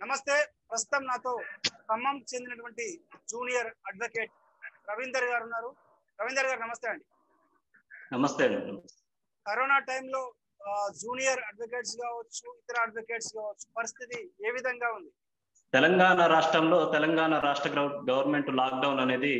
నమస్తే ప్రస్తుతం నాతో ఖమ్మం చెందినటువంటి జూనియర్ అడ్వకేట్ రవీందర్ గారు ఉన్నారు రవీందర్ గారు నమస్తే అండి నమస్తే అండి కరోనా టైంలో జూనియర్ అడ్వకేట్స్ కావచ్చు ఇతర అడ్వకేట్స్ కావచ్చు పరిస్థితి ఏ విధంగా ఉంది తెలంగాణ రాష్ట్రంలో తెలంగాణ రాష్ట్ర గవ- గవర్నమెంట్ లాక్డౌన్ అనేది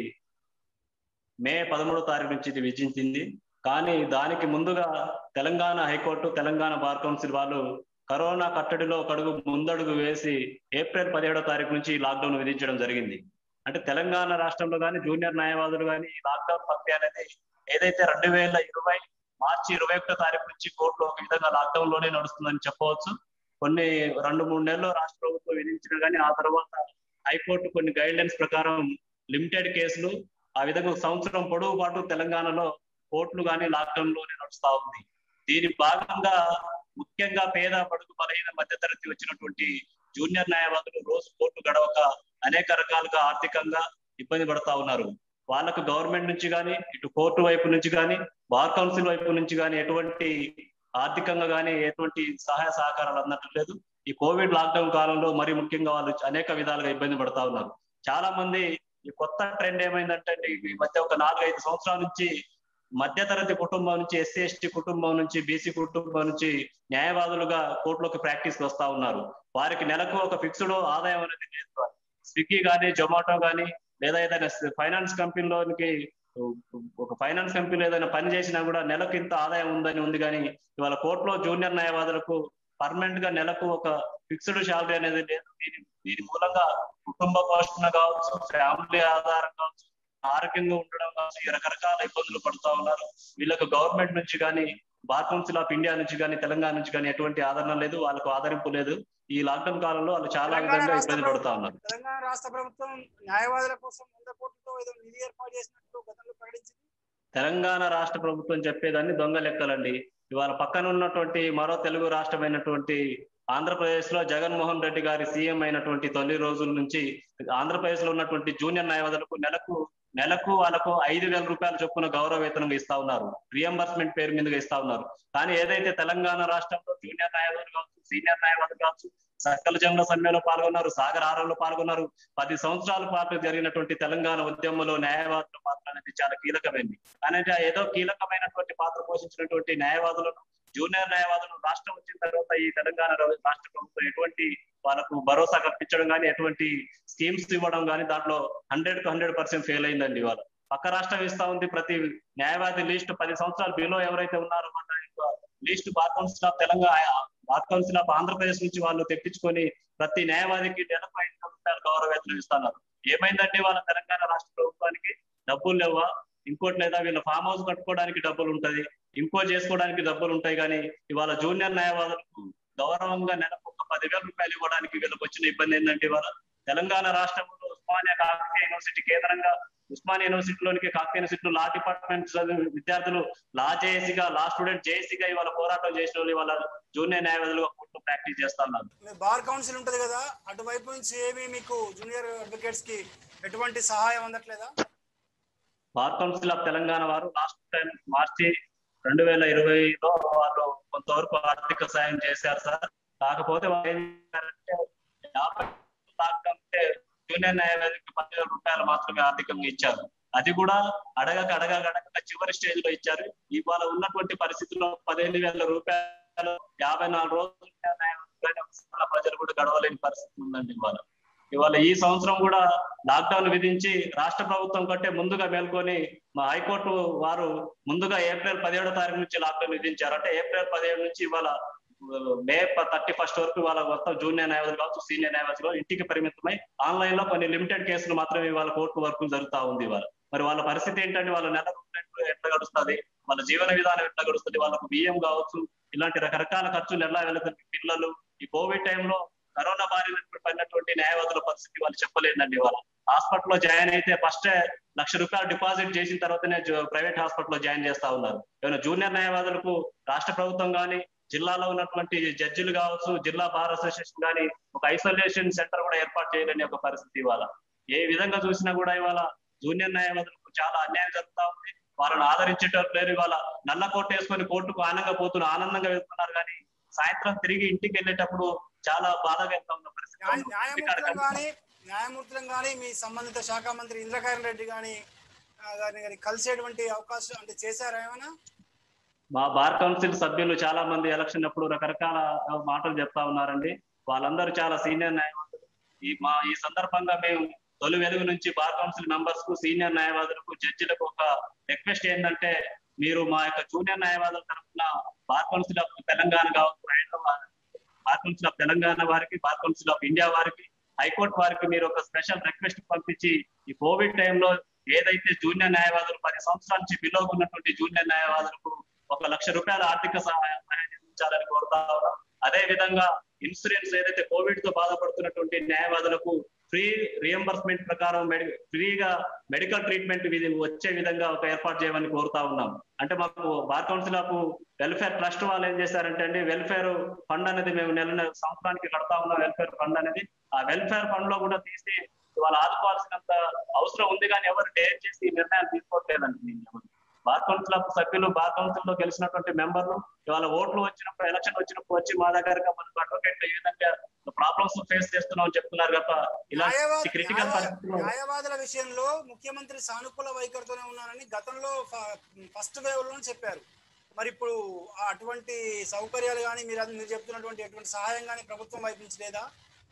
మే పదమూడో తారీఖు నుంచి ఇది విధించింది కానీ దానికి ముందుగా Telangana high court Telangana bar council వాళ్ళు కరోనా కట్టడిలో ఒక అడుగు ముందడుగు వేసి ఏప్రిల్ పదిహేడో తారీఖు నుంచి ఈ లాక్డౌన్ విధించడం జరిగింది అంటే తెలంగాణ రాష్ట్రంలో కానీ జూనియర్ న్యాయవాదులు కానీ ఈ లాక్డౌన్ ప్రక్రియ అనేది ఏదైతే రెండు వేల ఇరవై మార్చి ఇరవై ఒకటో తారీఖు నుంచి కోర్టులో ఒక విధంగా లాక్డౌన్ లోనే నడుస్తుందని చెప్పవచ్చు కొన్ని రెండు మూడు నెలలు రాష్ట్ర ప్రభుత్వం విధించిన కానీ ఆ తర్వాత హైకోర్టు కొన్ని గైడ్ లైన్స్ ప్రకారం లిమిటెడ్ కేసులు ఆ విధంగా ఒక సంవత్సరం పొడవు పాటు తెలంగాణలో కోర్టులు కానీ లాక్డౌన్ లోనే నడుస్తా ఉంది దీని భాగంగా ముఖ్యంగా పేద పడుగు బలహీన మధ్యతరగతి వచ్చినటువంటి జూనియర్ న్యాయవాదులు రోజు కోర్టు గడవక అనేక రకాలుగా ఆర్థికంగా ఇబ్బంది పడతా ఉన్నారు వాళ్ళకు గవర్నమెంట్ నుంచి కానీ ఇటు కోర్టు వైపు నుంచి కానీ బార్ కౌన్సిల్ వైపు నుంచి కానీ ఎటువంటి ఆర్థికంగా కానీ ఎటువంటి సహాయ సహకారాలు అందటం లేదు ఈ కోవిడ్ లాక్డౌన్ కాలంలో మరి ముఖ్యంగా వాళ్ళు అనేక విధాలుగా ఇబ్బంది పడతా ఉన్నారు చాలా మంది ఈ కొత్త ట్రెండ్ ఏమైందంటే ఈ మధ్య ఒక నాలుగైదు సంవత్సరాల నుంచి మధ్యతరగతి కుటుంబం నుంచి ఎస్సీ ఎస్టీ కుటుంబం నుంచి బీసీ కుటుంబం నుంచి న్యాయవాదులుగా కోర్టులోకి ప్రాక్టీస్ వస్తా ఉన్నారు వారికి నెలకు ఒక ఫిక్స్డ్ ఆదాయం అనేది లేదు స్విగ్గీ కానీ జొమాటో కానీ లేదా ఏదైనా ఫైనాన్స్ కంపెనీలోనికి ఒక ఫైనాన్స్ కంపెనీలో ఏదైనా పని చేసినా కూడా నెలకు ఇంత ఆదాయం ఉందని ఉంది కానీ ఇవాళ కోర్టులో జూనియర్ న్యాయవాదులకు పర్మనెంట్ గా నెలకు ఒక ఫిక్స్డ్ శాలరీ అనేది లేదు దీని దీని మూలంగా కుటుంబ పోషణ కావచ్చు ఫ్యామిలీ ఆధారం కావచ్చు ఆరోగ్యంగా ఉండడం కావచ్చు ఈ రకరకాల ఇబ్బందులు పడుతా ఉన్నారు వీళ్ళకు గవర్నమెంట్ నుంచి కానీ బార్ కౌన్సిల్ ఆఫ్ ఇండియా నుంచి కానీ తెలంగాణ నుంచి కానీ ఎటువంటి ఆదరణ లేదు వాళ్ళకు ఆదరింపు లేదు ఈ లాక్డౌన్ కాలంలో వాళ్ళు చాలా తెలంగాణ విధంగా రాష్ట్ర ఇబ్బంది పడుతా ఉన్నారు ప్రభుత్వం- తెలంగాణ రాష్ట్ర ప్రభుత్వం న్యాయవాదుల కోసం వంద కోట్లతో ఏదో నిధి ఏర్పాటు చేసినట్టు గతంలో ప్రకటించింది తెలంగాణ రాష్ట్ర ప్రభుత్వం చెప్పేదాన్ని దొంగ లెక్కలండి ఇవాళ పక్కన ఉన్నటువంటి మరో తెలుగు రాష్ట్రమైనటువంటి ఆంధ్రప్రదేశ్ లో జగన్మోహన్ రెడ్డి గారి సీఎం అయినటువంటి తొలి రోజుల నుంచి ఆంధ్రప్రదేశ్ లో ఉన్నటువంటి జూనియర్ న్యాయవాదులకు నెలకు నెలకు వాళ్ళకు ఐదు వేల రూపాయల చొప్పున గౌరవ వేతనంగా ఇస్తా ఉన్నారు రియంబర్స్మెంట్ పేరు మీదుగా ఇస్తా ఉన్నారు కానీ ఏదైతే తెలంగాణ రాష్ట్రంలో జూనియర్ న్యాయవాదులు కావచ్చు సీనియర్ న్యాయవాదులు కావచ్చు సకల జనుల సమ్మెలో పాల్గొన్నారు సాగర్ ఆరంలో పాల్గొన్నారు పది సంవత్సరాల పాటు జరిగినటువంటి తెలంగాణ ఉద్యమంలో న్యాయవాదుల పాత్ర అనేది చాలా కీలకమైంది అనేది ఏదో కీలకమైనటువంటి పాత్ర పోషించినటువంటి న్యాయవాదులను జూనియర్ న్యాయవాదులు రాష్ట్రం వచ్చిన తర్వాత ఈ తెలంగాణ రా- రాష్ట్ర ప్రభుత్వం ఎటువంటి వాళ్ళకు భరోసా కల్పించడం కానీ ఎటువంటి స్కీమ్స్ ఇవ్వడం కానీ దాంట్లో హండ్రెడ్ కు హండ్రెడ్ పర్సెంట్ ఫెయిల్ అయిందండి ఇవాళ పక్క రాష్ట్రం ఇస్తా ఉంది ప్రతి న్యాయవాది లీస్ట్ పది సంవత్సరాలు బిలో ఎవరైతే ఉన్నారో వాళ్ళ యొక్క least bar council of Telangana bar council of Andhra Pradesh నుంచి వాళ్ళు తెప్పించుకొని ప్రతి న్యాయవాదికి నెలకు ఐదు వందల రూపాయలు గౌరవ వేతనం ఇస్తున్నారు ఏమైందంటే వాళ్ళ తెలంగాణ రాష్ట్ర ప్రభుత్వానికి డబ్బులు లేవా ఇంకోటి లేదా వీళ్ళ ఫామ్ హౌస్ కట్టుకోవడానికి డబ్బులు ఉంటది ఇంకో చేసుకోవడానికి డబ్బులు ఉంటాయి కానీ ఇవాళ జూనియర్ న్యాయవాదులకు గౌరవంగా నెలకు ఒక పదివేల రూపాయలు ఇవ్వడానికి వీళ్ళకి వచ్చిన ఇబ్బంది ఏంటంటే ఇవాళ తెలంగాణ రాష్ట్రంలో ఉస్మానియా కాకతీయ యూనివర్సిటీ కేంద్రంగా ఉస్మానియా యూనివర్సిటీలోనికి కాకతీయ యూనివర్సిటీలో లా డిపార్ట్మెంట్ చదివిన విద్యార్థులు లా జేఏసీగా లా స్టూడెంట్ జేఏసీగా ఇవాళ పోరాటం చేసిన వాళ్ళు ఇవాళ జూనియర్ న్యాయవాదులుగా కోర్టులో ప్రాక్టీస్ చేస్తున్నారు మీ బార్ కౌన్సిల్ ఉంటది కదా అటువైపు నుంచి ఏమి మీకు జూనియర్ అడ్వకేట్స్ కి ఎటువంటి సహాయం అందట్లేదా బార్ కౌన్సిల్ ఆఫ్ తెలంగాణ వారు లాస్ట్ టైం మార్చి రెండు వేల ఇరవైలో వాళ్ళు కొంతవరకు ఆర్థిక సాయం చేశారు సార్ కాకపోతే వాళ్ళు ఏం చేశారంటే యాభై లాక్డౌన్ అంటే జూనియర్ న్యాయవాదికి పదివేల రూపాయలు మాత్రమే ఆర్థికంగా ఇచ్చారు అది కూడా అడగక అడగక అడగక చివరి స్టేజ్ లో ఇచ్చారు ఇవాళ ఉన్నటువంటి పరిస్థితుల్లో పదిహేను వేల రూపాయలు యాభై నాలుగు రోజులు న్యాయవాదులు ప్రజలు కూడా గడవలేని పరిస్థితి ఉందండి ఇవాళ ఇవాళ ఈ సంవత్సరం కూడా లాక్డౌన్ విధించి రాష్ట్ర ప్రభుత్వం కంటే ముందుగా మేల్కొని మా హైకోర్టు వారు ముందుగా ఏప్రిల్ పదిహేడో తారీఖు నుంచి లాక్డౌన్ విధించారు అంటే ఏప్రిల్ పదిహేడు నుంచి ఇవాళ మే థర్టీ ఫస్ట్ వరకు వాళ్ళ మొత్తం జూనియర్ న్యాయవాదులు కావచ్చు సీనియర్ న్యాయవాదులు ఇంటికి పరిమితమై ఆన్లైన్ లో కొన్ని లిమిటెడ్ కేసులు మాత్రమే ఇవాళ కోర్టు వరకు జరుగుతా ఉంది ఇవాళ మరి వాళ్ళ పరిస్థితి ఏంటంటే వాళ్ళ నెల రోజులు ఎట్లా గడుస్తుంది వాళ్ళ జీవన విధానం ఎట్లా గడుస్తుంది వాళ్ళకు బియ్యం కావచ్చు ఇలాంటి రకరకాల ఖర్చులు ఎలా వెళ్తుంది పిల్లలు ఈ కోవిడ్ టైంలో కరోనా బారిన పడినటువంటి న్యాయవాదుల పరిస్థితి వాళ్ళు చెప్పలేదండి వాళ్ళ హాస్పిటల్లో జాయిన్ అయితే ఫస్ట్ లక్ష రూపాయలు డిపాజిట్ చేసిన తర్వాతనే ప్రైవేట్ హాస్పిటల్లో జాయిన్ చేస్తా ఉన్నారు ఏమైనా జూనియర్ న్యాయవాదులకు రాష్ట్ర ప్రభుత్వం కానీ జిల్లాలో ఉన్నటువంటి జడ్జిలు కావచ్చు జిల్లా బార్ అసోసియేషన్ కానీ ఒక ఐసోలేషన్ సెంటర్ కూడా ఏర్పాటు చేయలేని ఒక పరిస్థితి ఇవాళ ఏ విధంగా చూసినా కూడా ఇవాళ జూనియర్ న్యాయవాదులకు చాలా అన్యాయం జరుగుతా ఉంది వాళ్ళని ఆదరించేటట్టు లేరు ఇవాళ నల్ల కోట్ వేసుకొని కోర్టుకు ఆనందంగా పోతున్నారు ఆనందంగా వెళ్తున్నారు కానీ సాయంత్రం తిరిగి ఇంటికి వెళ్ళేటప్పుడు చాలా బాధగా వెళ్తా ఉన్న పరిస్థితి న్యాయ- న్యాయమూర్తులను కానీ న్యాయమూర్తులను కానీ మీ సంబంధిత శాఖ మంత్రి ఇంద్రకరణ్ రెడ్డి కానీ గారిని గాని కలిసేటువంటి అవకాశం అంటే చేశారా ఏమైనా మా బార్ కౌన్సిల్ సభ్యులు చాలా మంది ఎలక్షన్ అప్పుడు రకరకాల ఆ, మాటలు చెప్తా ఉన్నారండి వాళ్ళందరూ చాలా సీనియర్ న్యాయవాదులు ఈ మా ఈ సందర్భంగా మేము తొలి వెలుగు నుంచి బార్ కౌన్సిల్ మెంబర్స్ కు సీనియర్ న్యాయవాదులకు జడ్జిలకు ఒక రిక్వెస్ట్ ఏంటంటే మీరు మా యొక్క జూనియర్ న్యాయవాదుల తరఫున బార్ కౌన్సిల్ ఆఫ్ తెలంగాణ కావచ్చు Hyderabad bar council of Telangana వారికి బార్ కౌన్సిల్ ఆఫ్ ఇండియా వారికి హైకోర్టు వారికి మీరు ఒక స్పెషల్ రిక్వెస్ట్ పంపించి ఈ కోవిడ్ టైంలో ఏదైతే జూనియర్ న్యాయవాదులు పది సంవత్సరాల నుంచి బిలో ఉన్నటువంటి జూనియర్ న్యాయవాదులకు ఒక లక్ష రూపాయల ఆర్థిక సహాయం అందించాలని కోరుతా ఉన్నాం అదే విధంగా ఇన్సూరెన్స్ ఏదైతే కోవిడ్ తో బాధపడుతున్నటువంటి న్యాయవాదులకు ఫ్రీ రియంబర్స్మెంట్ ప్రకారం మెడి ఫ్రీగా మెడికల్ ట్రీట్మెంట్ ఇది వచ్చే విధంగా ఒక ఏర్పాటు చేయమని కోరుతా ఉన్నాం అంటే మాకు bar council of welfare trust వాళ్ళు ఏం చేశారంటే అండి వెల్ఫేర్ ఫండ్ అనేది మేము నెల నెల సంవత్సరానికి కడతా ఉన్నాం వెల్ఫేర్ ఫండ్ అనేది ఆ వెల్ఫేర్ ఫండ్ లో కూడా తీసి వాళ్ళు ఆదుకోవాల్సినంత అవసరం ఉంది కానీ ఎవరు డేర్ చేసి ఈ నిర్ణయాలు తీసుకోవట్లేదండి ఎవరు. బార్ కౌన్సిల్ ఆఫ్ సభ్యులు బార్ కౌన్సిల్ లో గెలిచినటువంటి మెంబర్లు ఇవాళ ఓట్లు వచ్చినప్పుడు ఎలక్షన్ వచ్చినప్పుడు వచ్చి మా దగ్గరగా మనకు అడ్వకేట్ ఈ విధంగా ప్రాబ్లమ్స్ ఫేస్ చేస్తున్నాం అని చెప్తున్నారు తప్ప ఇలాంటి న్యాయవా- క్రిటికల్ న్యాయవా- పరిస్థితుల్లో న్యాయవాదుల విషయంలో ముఖ్యమంత్రి సానుకూల వైఖరితోనే ఉన్నారని గతంలో ఫస్ట్ వేవ్ లో చెప్పారు మరి ఇప్పుడు ఆ అటువంటి సౌకర్యాలు కానీ మీరు అది- మీరు చెప్తున్నటువంటి ఎటువంటి సహాయం కానీ ప్రభుత్వం వైపు నుంచి లేదా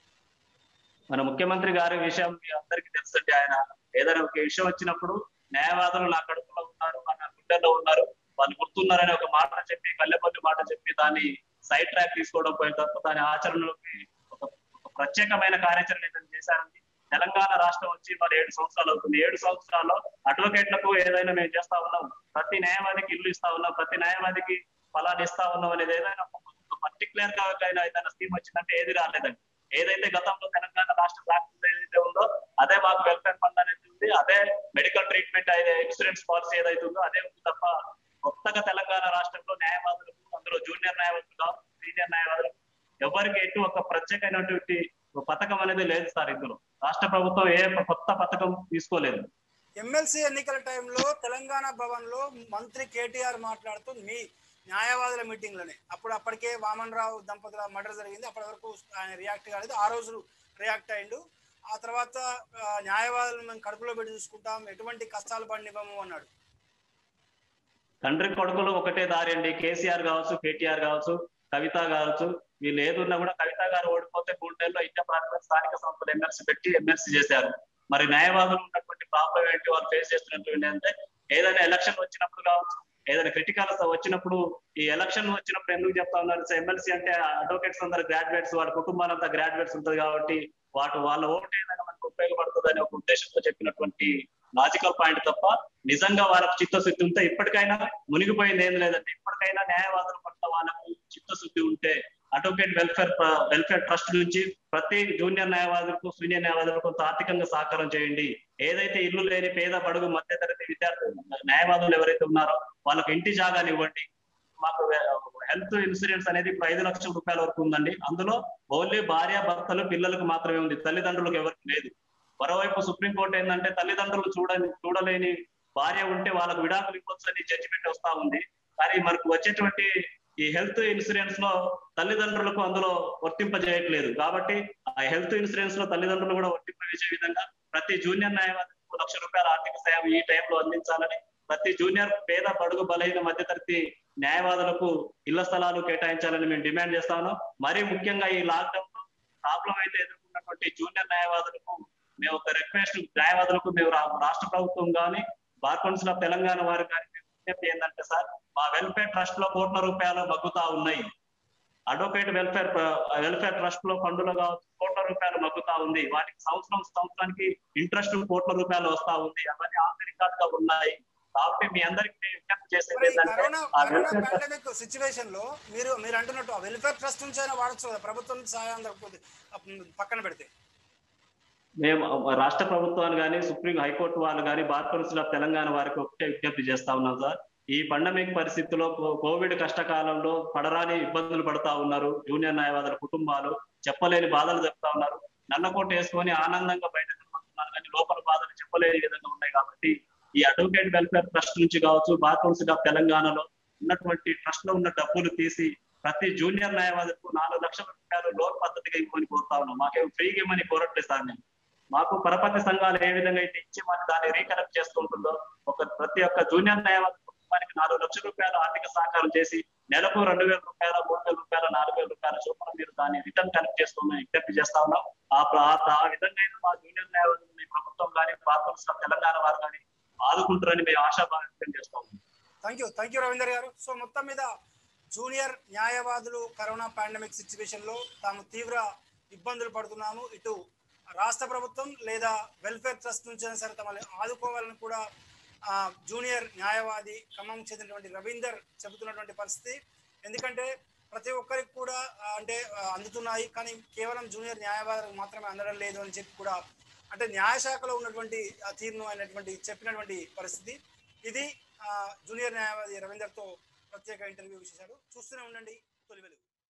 మన ముఖ్యమంత్రి గారి విషయం మీ అందరికీ తెలుసండి ఆయన ఏదైనా ఒక విషయం వచ్చినప్పుడు న్యాయవాదులు నా కడుపులో ఉన్నారు నా గుండెల్లో ఉన్నారు వాళ్ళు గుర్తున్నారని ఒక మాట చెప్పి కళ్ళెపల్లి మాట చెప్పి దాన్ని సైడ్ ట్రాక్ తీసుకోవడం పోయిన తప్ప దాని ఆచరణలోకి ఒక ఒక ప్రత్యేకమైన కార్యాచరణ ఏదైనా చేశారండి తెలంగాణ రాష్ట్రం వచ్చి మరి ఏడు సంవత్సరాలు అవుతుంది ఏడు సంవత్సరాల్లో అడ్వకేట్లకు ఏదైనా మేము చేస్తా ఉన్నాం ప్రతి న్యాయవాదికి ఇల్లు ఇస్తా ఉన్నాం ప్రతి న్యాయవాదికి ఫలాన్ని ఇస్తా ఉన్నాం అనేది ఏదైనా పర్టికులర్ గా అయినా ఏదైనా స్కీమ్ వచ్చిందంటే ఏది రాలేదండి ఏదైతే గతంలో తెలంగాణ రాష్ట్ర ప్రాక్టీస్ ఏదైతే ఉందో అదే మాకు వెల్ఫేర్ ఫండ్ అనేది ఉంది అదే మెడికల్ ట్రీట్మెంట్ అయితే ఇన్సూరెన్స్ పాలసీ ఏదైతే ఉందో అదే ఉంది తప్ప కొత్తగా తెలంగాణ రాష్ట్రంలో న్యాయవాదులకు అందులో జూనియర్ న్యాయవాదులు కావచ్చు సీనియర్ న్యాయవాదులు ఎవరికి ఎటు ఒక ప్రత్యేకమైనటువంటి ఒక పథకం అనేది లేదు సార్ ఇందులో రాష్ట్ర ప్రభుత్వం ఏ కొత్త పథకం తీసుకోలేదు ఎమ్మెల్సీ ఎన్నికల టైంలో తెలంగాణ భవన్ లో మంత్రి కేటీఆర్ మాట్లాడుతూ మీ న్యాయవాదుల మీటింగ్ లోనే అప్పుడు అప్పటికే వామన్ రావు దంపతుల మర్డర్ జరిగింది అప్పటి వరకు ఆయన రియాక్ట్ కాలేదు ఆ రోజు రియాక్ట్ అయిండు ఆ తర్వాత ఆ, న్యాయవాదులు మేము కడుపులో పెట్టి చూసుకుంటాం ఎటువంటి కష్టాలు పడినివ్వము అన్నాడు తండ్రి కొడుకులు ఒకటే దారి అండి కేసీఆర్ కావచ్చు కేటీఆర్ కావచ్చు కవిత కావచ్చు వీళ్ళు ఏదున్నా కూడా కవిత గారు ఓడిపోతే మూడేళ్ళలో ఇండియా పార్లమెంట్ స్థానిక సంస్థలు ఎమ్మెల్సీ పెట్టి ఎమ్మెల్సీ చేశారు మరి న్యాయవాదులు ఉన్నటువంటి ప్రాబ్లం ఏంటి వాళ్ళు ఫేస్ చేస్తున్నటువంటి అంటే ఏదైనా ఎలక్షన్ వచ్చినప్పుడు కావచ్చు ఏదైనా క్రిటికల్ వచ్చినప్పుడు ఈ ఎలక్షన్ వచ్చినప్పుడు ఎందుకు చెప్తా ఉన్నారు ఎమ్మెల్సీ అంటే అడ్వకేట్స్ అందరు గ్రాడ్యుయేట్స్ వాడి కుటుంబాలంతా గ్రాడ్యుయేట్స్ ఉంటుంది కాబట్టి వాటి వాళ్ళ ఓటు ఏదైనా మనకు ఉపయోగపడుతుంది అనే ఒక ఉద్దేశంతో చెప్పినటువంటి లాజికల్ పాయింట్ తప్ప నిజంగా వాళ్ళకి చిత్తశుద్ధి ఉంటే ఇప్పటికైనా మునిగిపోయింది ఏం లేదండి ఇప్పటికైనా న్యాయవాదుల పట్ల వాళ్ళకు చిత్తశుద్ధి ఉంటే అడ్వకేట్ వెల్ఫేర్ వెల్ఫేర్ ట్రస్ట్ నుంచి ప్రతి జూనియర్ న్యాయవాదులకు సీనియర్ న్యాయవాదులకు కొంత ఆర్థికంగా సహకారం చేయండి ఏదైతే ఇల్లు లేని పేద బడుగు మధ్యతరగతి విద్యార్థులు న్యాయవాదులు ఎవరైతే ఉన్నారో వాళ్ళకి ఇంటి జాగాని ఇవ్వండి మాకు హెల్త్ ఇన్సూరెన్స్ అనేది ఇప్పుడు ఐదు లక్షల రూపాయల వరకు ఉందండి అందులో ఓన్లీ భార్య భర్తలు పిల్లలకు మాత్రమే ఉంది తల్లిదండ్రులకు ఎవరికి లేదు మరోవైపు సుప్రీంకోర్టు ఏంటంటే తల్లిదండ్రులు చూడని చూడలేని భార్య ఉంటే వాళ్ళకు విడాకులు ఇవ్వచ్చు అని జడ్జిమెంట్ వస్తా ఉంది కానీ మనకు వచ్చేటువంటి ఈ హెల్త్ ఇన్సూరెన్స్ లో తల్లిదండ్రులకు అందులో వర్తింపజేయట్లేదు కాబట్టి ఆ హెల్త్ ఇన్సూరెన్స్ లో తల్లిదండ్రులు కూడా వర్తింపజేసే విధంగా ప్రతి జూనియర్ న్యాయవాదికి లక్ష రూపాయల ఆర్థిక సాయం ఈ టైంలో అందించాలని ప్రతి జూనియర్ పేద బడుగు బలహీన మధ్యతరగతి న్యాయవాదులకు ఇళ్ల స్థలాలు కేటాయించాలని మేము డిమాండ్ చేస్తాను మరీ ముఖ్యంగా ఈ లాక్డౌన్ లో ప్రాబ్లం అయితే ఎదుర్కొన్నటువంటి జూనియర్ న్యాయవాదులకు మేము ఒక రిక్వెస్ట్ న్యాయవాదులకు మేము రా- రాష్ట్ర ప్రభుత్వం కానీ బార్ కౌన్సిల్ ఆఫ్ తెలంగాణ వారు కానీ మేము విజ్ఞప్తి ఏంటంటే సార్ మా వెల్ఫేర్ ట్రస్ట్ లో కోట్ల రూపాయలు మగ్గుతా ఉన్నాయి అడ్వకేట్ వెల్ఫేర్ వెల్ఫేర్ ట్రస్ట్ లో ఫండ్లు కావచ్చు కోట్ల రూపాయలు మగ్గుతా ఉంది వాటికి సంవత్సరం సంవత్సరానికి ఇంట్రెస్ట్ కోట్ల రూపాయలు వస్తా ఉంది అవన్నీ ఆన్ రికార్డ్ గా ఉన్నాయి కాబట్టి మీ అందరికి నేను విజ్ఞప్తి చేసేది మరి ఈ ఏంటంటే కరోనా ఆ corona welfare trust pandemic situation లో మీరు మీరు అంటున్నట్టు ఆ వెల్ఫేర్ ట్రస్ట్ నుంచి అయినా వాడచ్చు కదా ప్రభుత్వం నుంచి సహాయం దొరకకపోతే అప్పుడు పక్కన పెడితే మేము రాష్ట్ర ప్రభుత్వాలు కానీ సుప్రీం హైకోర్టు వాళ్ళు కానీ బార్ కౌన్సిల్ ఆఫ్ తెలంగాణ వారికి ఒకటే విజ్ఞప్తి చేస్తా ఉన్నాం సార్ ఈ పండమిక్ పరిస్థితుల్లో కో- కోవిడ్ కష్టకాలంలో పడరాని ఇబ్బందులు పడతా ఉన్నారు జూనియర్ న్యాయవాదుల కుటుంబాలు చెప్పలేని బాధలు చెప్తా ఉన్నారు నల్లకోట వేసుకొని ఆనందంగా బయట కనబడుతున్నారు కానీ లోపల బాధలు చెప్పలేని విధంగా ఉన్నాయి కాబట్టి ఈ అడ్వకేట్ వెల్ఫేర్ ట్రస్ట్ నుంచి కావచ్చు బార్ కౌన్సిల్ ఆఫ్ తెలంగాణలో ఉన్నటువంటి ట్రస్ట్ లో ఉన్న డబ్బులు తీసి ప్రతి జూనియర్ న్యాయవాదికు నాలుగు లక్షల రూపాయలు లోన్ పద్ధతిగా ఇవ్వమని కోరుతా ఉన్నాం మాకేం ఫ్రీగా ఇవ్వమని కోరట్లేదు సార్ మేము మాకు పరపతి సంఘాలు ఏ విధంగా అయితే ఇచ్చి మరి దాన్ని రీకలెక్ట్ చేసుకుంటుందో ఒక ప్రతి ఒక్క జూనియర్ న్యాయవాది కుటుంబానికి నాలుగు లక్షల రూపాయలు ఆర్థిక సహకారం చేసి నెలకు రెండు వేల రూపాయల మూడు వేల రూపాయల నాలుగు వేల రూపాయల చొప్పున మీరు దాన్ని రిటర్న్ కలెక్ట్ చేస్తున్నాం విజ్ఞప్తి చేస్తా ఉన్నాం ఆ ప్ర- ఆ విధంగా అయితే మా జూనియర్ న్యాయవాదులు మీ ప్రభుత్వం కానీ పార్లమెంట్ తెలంగాణ వారు కానీ ఆదుకుంటారని మేము ఆశాభావం వ్యక్తం చేస్తా ఉన్నాం thank you thank you Ravinder garu so మొత్తం మీద జూనియర్ న్యాయవాదులు కరోనా పాండమిక్ సిచ్యువేషన్ లో తాము తీవ్ర ఇబ్బందులు పడుతున్నాము ఇటు రాష్ట్ర ప్రభుత్వం లేదా వెల్ఫేర్ ట్రస్ట్ నుంచి అయినా సరే తమని ఆదుకోవాలని కూడా ఆ, జూనియర్ న్యాయవాది ఖమ్మం చెందినటువంటి రవీందర్ చెబుతున్నటువంటి పరిస్థితి ఎందుకంటే ప్రతి ఒక్కరికి కూడా ఆ, అంటే ఆ, అందుతున్నాయి కానీ కేవలం జూనియర్ న్యాయవాదులకు మాత్రమే అందడం లేదు అని చెప్పి కూడా అంటే న్యాయశాఖలో ఉన్నటువంటి ఆ తీరును అయినటువంటి చెప్పినటువంటి పరిస్థితి ఇది ఆ, జూనియర్ న్యాయవాది రవీందర్తో ప్రత్యేక ఇంటర్వ్యూ విశేషాలు చూస్తూనే ఉండండి తొలి వెలుగు